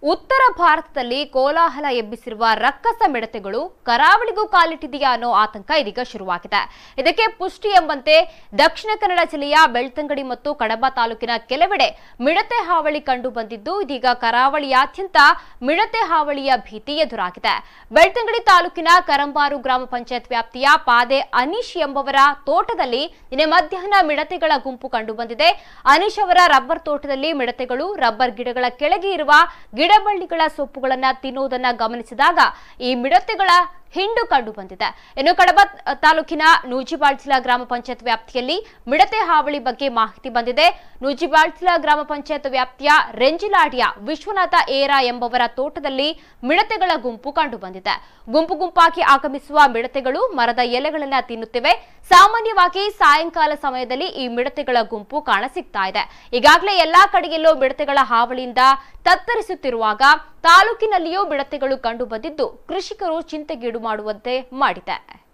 ಉತ್ತರ ಭಾರತದಲ್ಲಿ ಕೋಲಾಹಲ ಎಬ್ಬಿಸಿರುವ ರಕ್ಕಸ ಮಿಡತೆಗಳು ಕರಾವಳಿಗೂ ಕಾಲಿಟ್ಟಿದೆಯಾ ಅನ್ನೋ ಆತಂಕ ಇದೀಗ ಶುರುವಾಗಿದೆ ಇದಕ್ಕೆ ಪುಷ್ಟಿ ಎಂಬಂತೆ ದಕ್ಷಿಣ ಕನ್ನಡ ಜಿಲ್ಲೆಯ ಬೆಳ್ತಂಗಡಿ ಮತ್ತು ಕಡಬ ತಾಲೂಕಿನ ಕೆಲವೆಡೆ ಮಿಡತೆ ಹಾವಳಿ ಕಂಡು ಬಂದಿದ್ದು ಇದೀಗ ಕರಾವಳಿಯಾದ್ಯಂತ ಮಿಡತೆ ಹಾವಳಿಯ ಭೀತಿ ಎದುರಾಗಿದೆ ಬೆಳ್ತಂಗಡಿ ತಾಲೂಕಿನ ಕರಂಬಾರು ಗ್ರಾಮ ಪಂಚಾಯತ್ ವ್ಯಾಪ್ತಿಯ ಪಾದೆ ಅನೀಶ್ ಎಂಬವರ ತೋಟದಲ್ಲಿ ನಿನ್ನೆ ಮಧ್ಯಾಹ್ನ ಮಿಡತೆಗಳ ಗುಂಪು ಕಂಡುಬಂದಿದೆ ಅನೀಶ್ ಅವರ ರಬ್ಬರ್ ತೋಟದಲ್ಲಿ ಮಿಡತೆಗಳು ರಬ್ಬರ್ ಗಿಡಗಳ ಕೆಳಗೆ ಇರುವ ಗಿಡಬಳ್ಳಿಗಳ ಸೊಪ್ಪುಗಳನ್ನ ತಿನ್ನುವುದನ್ನ ಗಮನಿಸಿದಾಗ ಈ ಮಿಡತೆಗಳ ಹಿಂಡು ಕಂಡು ಬಂದಿದೆ ಇನ್ನು ಕಡಬ ತಾಲೂಕಿನ ನೂಜಿಬಾಳ್ಚಿಲ ಗ್ರಾಮ ಪಂಚಾಯತ್ ವ್ಯಾಪ್ತಿಯಲ್ಲಿ ಮಿಡತೆ ಹಾವಳಿ ಬಗ್ಗೆ ಮಾಹಿತಿ ಬಂದಿದೆ ನೂಜಿಬಾಳ್ಚಿಲ ಗ್ರಾಮ ಪಂಚಾಯತ್ ವ್ಯಾಪ್ತಿಯ ರೆಂಜಿಲಾಡಿಯ ವಿಶ್ವನಾಥ ಏರ ಎಂಬವರ ತೋಟದಲ್ಲಿ ಮಿಡತೆಗಳ ಗುಂಪು ಕಂಡು ಬಂದಿದೆ ಗುಂಪು ಗುಂಪಾಗಿ ಆಗಮಿಸುವ ಮಿಡತೆಗಳು ಮರದ ಎಲೆಗಳನ್ನ ತಿನ್ನುತ್ತಿವೆ ಸಾಮಾನ್ಯವಾಗಿ ಸಾಯಂಕಾಲ ಸಮಯದಲ್ಲಿ ಈ ಮಿಡತೆಗಳ ಗುಂಪು ಕಾಣಸಿಗ್ತಾ ಇದೆ ಈಗಾಗಲೇ ಎಲ್ಲಾ ಕಡೆಯಲ್ಲೂ ಮಿಡತೆಗಳ ಹಾವಳಿಯಿಂದ ತತ್ತರಿಸುತ್ತಿರುವಾಗ ತಾಲೂಕಿನಲ್ಲಿಯೂ ಮಿಡತೆಗಳು ಕಂಡು ಬಂದಿದ್ದು ಕೃಷಿಕರು ಚಿಂತೆಗೀಡು ಮಾಡುವಂತೆ ಮಾಡಿದೆ